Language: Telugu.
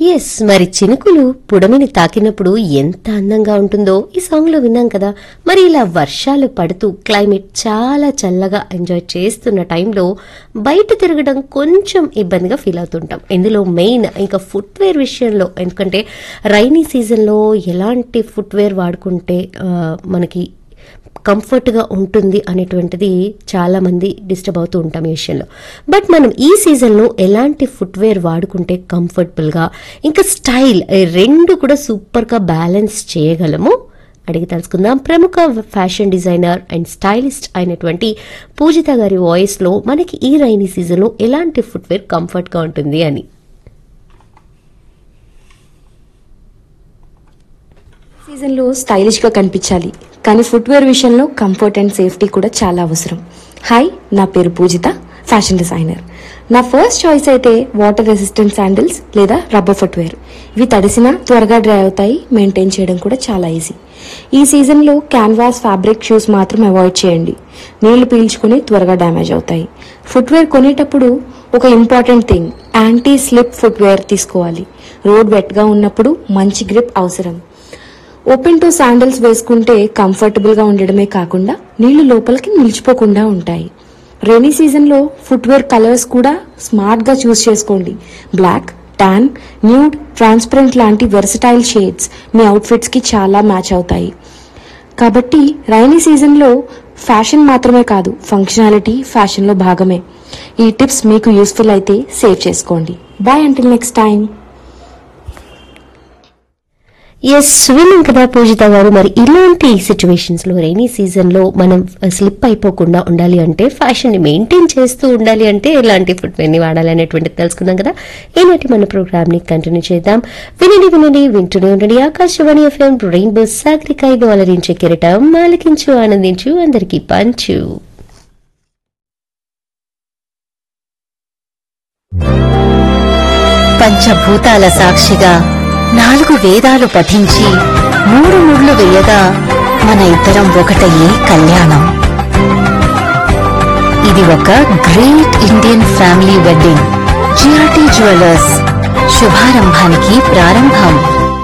ఎస్ మరి చినుకులు పుడమిని తాకినప్పుడు ఎంత అందంగా ఉంటుందో ఈ సాంగ్ లో విన్నాం కదా మరి ఇలా వర్షాలు పడుతూ క్లైమేట్ చాలా చల్లగా ఎంజాయ్ చేస్తున్న టైంలో బయట తిరగడం కొంచెం ఇబ్బందిగా ఫీల్ అవుతుంటాం ఇందులో మెయిన్ ఇంకా ఫుట్వేర్ విషయంలో ఎందుకంటే రైనీ సీజన్లో ఎలాంటి ఫుట్వేర్ వాడుకుంటే ఆ, మనకి కంఫర్ట్గా ఉంటుంది అనేటువంటిది చాలా మంది డిస్టర్బ్ అవుతూ ఉంటాం ఈ విషయంలో బట్ మనం ఈ సీజన్లో ఎలాంటి ఫుట్వేర్ వాడుకుంటే కంఫర్టబుల్గా ఇంకా స్టైల్ ఈ రెండు కూడా సూపర్గా బ్యాలెన్స్ చేయగలము అడిగి తెలుసుకుందాం ప్రముఖ ఫ్యాషన్ డిజైనర్ అండ్ స్టైలిస్ట్ అయినటువంటి పూజిత గారి వాయిస్లో మనకి ఈ రైనీ సీజన్లో ఎలాంటి ఫుట్వేర్ కంఫర్ట్గా ఉంటుంది అని సీజన్లో స్టైలిష్గా కనిపించాలి కానీ ఫుట్వేర్ విషయంలో కంఫర్ట్ అండ్ సేఫ్టీ కూడా చాలా అవసరం హాయ్ నా పేరు పూజిత ఫ్యాషన్ డిజైనర్ నా ఫస్ట్ చాయిస్ అయితే వాటర్ రెసిస్టెంట్ శాండిల్స్ లేదా రబ్బర్ ఫుట్వేర్ ఇవి తడిసినా త్వరగా డ్రై అవుతాయి మెయింటైన్ చేయడం కూడా చాలా ఈజీ ఈ సీజన్లో క్యాన్వాస్ ఫ్యాబ్రిక్ షూస్ మాత్రం అవాయిడ్ చేయండి నీళ్లు పీల్చుకుని త్వరగా డ్యామేజ్ అవుతాయి ఫుట్వేర్ కొనేటప్పుడు ఒక important thing anti slip footwear తీసుకోవాలి రోడ్ వెట్గా ఉన్నప్పుడు మంచి గ్రిప్ అవసరం ఓపెన్ టో శాండల్స్ వేసుకుంటే కంఫర్టబుల్ గా ఉండడమే కాకుండా నీళ్లు లోపలికి నిలిచిపోకుండా ఉంటాయి రైనీ సీజన్ లో ఫుట్వేర్ కలర్స్ కూడా స్మార్ట్ గా చూస్ చేసుకోండి బ్లాక్ టాన్ న్యూడ్ ట్రాన్స్పరెంట్ లాంటి వెర్సటైల్ షేడ్స్ మీ అవుట్ఫిట్స్ కి చాలా మ్యాచ్ అవుతాయి కాబట్టి రైనీ సీజన్ లో ఫ్యాషన్ మాత్రమే కాదు ఫంక్షనాలిటీ ఫ్యాషన్ లో భాగమే ఈ టిప్స్ మీకు యూస్ఫుల్ అయితే సేవ్ చేసుకోండి bye until next time yes విన్నాం కదా పూజిత గారు మరి ఇలాంటి సిచ్యువేషన్స్ లో రైనీ సీజన్ లో మనం స్లిప్ అయిపోకుండా ఉండాలి అంటే ఫ్యాషన్ ని మెయింటైన్ చేస్తూ ఉండాలి అంటే ఎలాంటి ఫుట్వేర్ ని వాడాలి అనేటువంటిది తెలుసుకుందాం కదా ఈనాటి మన ప్రోగ్రామ్ ని కంటిన్యూ చేద్దాం వినండి వినండి వింటూనే ఉండండి ఆకాశవాణి ఎఫ్ఎం రెయిన్బో సాగరిక ఇది అలరించే కిరటం ఆలకించు ఆనందించు అందరికీ పంచు పంచభూతాల సాక్షిగా నాలుగు వేదాలు పఠించి మూడు ముళ్ళు వేయగా మన ఇద్దరం ఒకటయ్యే కళ్యాణం ఇది ఒక great Indian family wedding GRT jewellers శుభారంభానికి ప్రారంభం